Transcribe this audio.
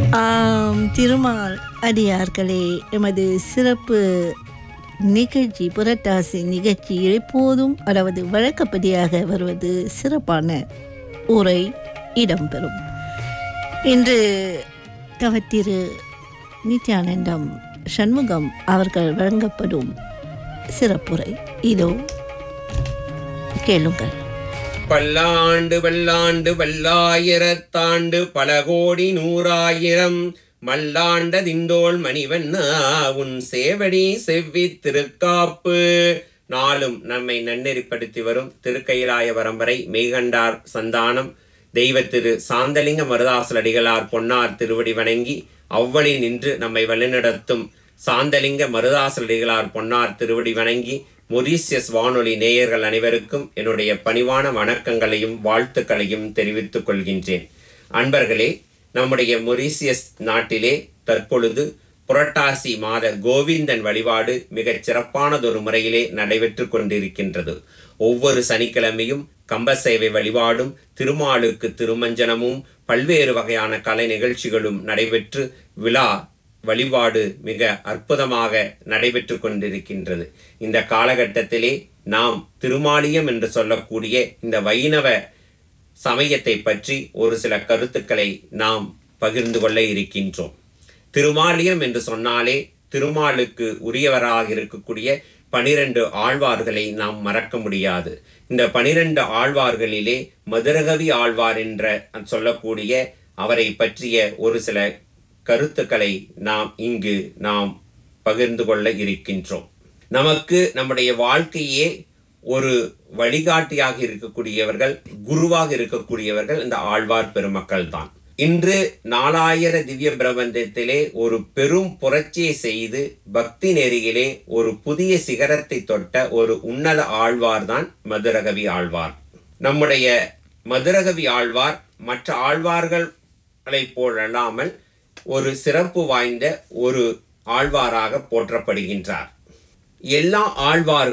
ஆம் திருமால் அடியார்களே எமது சிறப்பு நிகழ்ச்சி புரட்டாசி நிகழ்ச்சியில் எப்போதும் அதாவது வழக்கப்படியாக வருவது சிறப்பான உரை இடம்பெறும் இன்று தவத்திரு நித்யானந்தம் சண்முகம் அவர்கள் வழங்கப்படும் சிறப்புரை இதோ கேளுங்கள் பல்லாண்டு பல்லாண்டு பல்லாயிரத்தாண்டு பல கோடி நூறாயிரம் மல்லாண்ட திண்டோள் மணிவண்ணா உன் சேவடி செவ்வி திருக்காப்பு நாளும் நம்மை நன்னெறிப்படுத்தி வரும் திருக்கயிலாய பரம்பரை மெய்கண்டார் சந்தானம் தெய்வ திரு சாந்தலிங்க மருதாசலடிகளார் பொன்னார் திருவடி வணங்கி அவ்வழி நின்று நம்மை வழிநடத்தும் சாந்தலிங்க மருதாசலடிகளார் பொன்னார் திருவடி வணங்கி மொரீசியஸ் வானொலி நேயர்கள் அனைவருக்கும் என்னுடைய பணிவான வணக்கங்களையும் வாழ்த்துக்களையும் தெரிவித்துக் கொள்கின்றேன் அன்பர்களே நம்முடைய மொரீசியஸ் நாட்டிலே தற்பொழுது புரட்டாசி மாத கோவிந்தன் வழிபாடு மிகச் சிறப்பானதொரு முறையிலே நடைபெற்று கொண்டிருக்கின்றது ஒவ்வொரு சனிக்கிழமையும் கம்பசேவை வழிபாடும் திருமாலுக்கு திருமஞ்சனமும் பல்வேறு வகையான கலை நிகழ்ச்சிகளும் நடைபெற்று விழா வழிபாடு மிக அற்புதமாக நடைபெற்று கொண்டிருக்கின்றது இந்த காலகட்டத்திலே நாம் திருமாலியம் என்று சொல்லக்கூடிய இந்த வைணவ சமயத்தை பற்றி ஒரு சில கருத்துக்களை நாம் பகிர்ந்து கொள்ள இருக்கின்றோம் திருமாலியம் என்று சொன்னாலே திருமாலுக்கு உரியவராக இருக்கக்கூடிய பனிரெண்டு ஆழ்வார்களை நாம் மறக்க முடியாது இந்த பனிரெண்டு ஆழ்வார்களிலே மதுரகவி ஆழ்வார் என்ற சொல்லக்கூடிய அவரை பற்றிய ஒரு சில கருத்துக்களை நாம் இங்கு நாம் பகிர்ந்து கொள்ள இருக்கின்றோம் நமக்கு நம்முடைய வாழ்க்கையே ஒரு வழிகாட்டியாக இருக்கக்கூடியவர்கள் குருவாக இருக்கக்கூடியவர்கள் இந்த ஆழ்வார் பெருமக்கள் தான் இன்று நாலாயிர திவ்ய பிரபந்தத்திலே ஒரு பெரும் புரட்சியை செய்து பக்தி நெறியிலே ஒரு புதிய சிகரத்தை தொட்ட ஒரு உன்னத ஆழ்வார் தான் மதுரகவி ஆழ்வார் நம்முடைய மதுரகவி ஆழ்வார் மற்ற ஆழ்வார்களை போலல்லாமல் ஒரு சிறப்பு வாய்ந்த ஒரு ஆழ்வாராக போற்றப்படுகின்றார் எல்லா ஆழ்வார்களும்